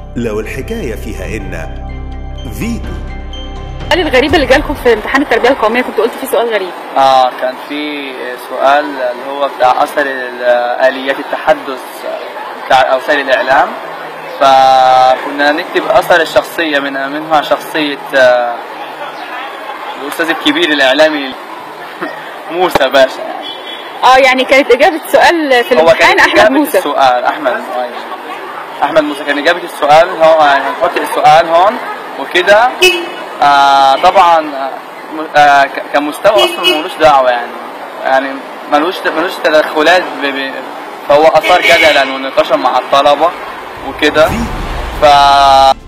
لو الحكاية فيها إن فيتو السؤال الغريب اللي جالكم في امتحان التربيه القوميه كنت قلت فيه سؤال غريب اه كان في سؤال اللي هو بتاع اثر ال- اليات التحدث بتاع وسائل الاعلام فكنا نكتب اثر الشخصيه من منها شخصيه آه، الاستاذ الكبير الاعلامي موسى باشا يعني اه يعني كانت اجابه سؤال في هو الامتحان كان احمد إجابة موسى السؤال احمد أيوة. احمد موسى كان اجابه السؤال هو هنحط السؤال هون وكده آه طبعا آه، م- آه ك- كمستوى اصلا ملوش دعوه يعني يعني ملوش ملوش تدخلات ب... ب... فهو اثار جدلا ونقاشا مع الطلبه وكده ف